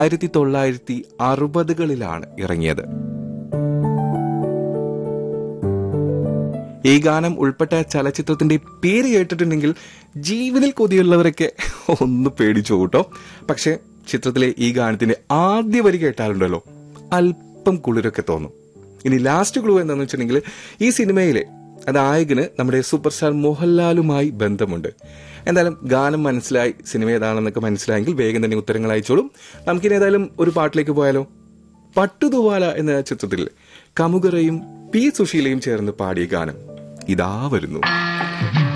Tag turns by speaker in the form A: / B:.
A: ആയിരത്തി തൊള്ളായിരത്തി അറുപതുകളിലാണ് ഇറങ്ങിയത് ഈ ഗാനം ഉൾപ്പെട്ട ചലച്ചിത്രത്തിന്റെ പേര് കേട്ടിട്ടുണ്ടെങ്കിൽ ജീവനിൽ കൊതിയുള്ളവരൊക്കെ ഒന്ന് പേടിച്ചു കൂട്ടോ പക്ഷെ ചിത്രത്തിലെ ഈ ഗാനത്തിന്റെ ആദ്യ വരി കേട്ടാലുണ്ടല്ലോ അല്പം കുളിരൊക്കെ തോന്നും ഇനി ലാസ്റ്റ് ക്ലൂ എന്താണെന്ന് വെച്ചിട്ടുണ്ടെങ്കിൽ ഈ സിനിമയിലെ ആ നായകന് നമ്മുടെ സൂപ്പർ സ്റ്റാർ മോഹൻലാലുമായി ബന്ധമുണ്ട് എന്തായാലും ഗാനം മനസ്സിലായി സിനിമ ഏതാണെന്നൊക്കെ മനസ്സിലായെങ്കിൽ വേഗം തന്നെ ഉത്തരങ്ങൾ അയച്ചോളും നമുക്കിനി ഏതായാലും ഒരു പാട്ടിലേക്ക് പോയാലോ പട്ടുതുവാല എന്ന ചിത്രത്തിൽ കമുകറയും പി സുശീലയും ചേർന്ന് പാടിയ ഗാനം ഇതാ വരുന്നു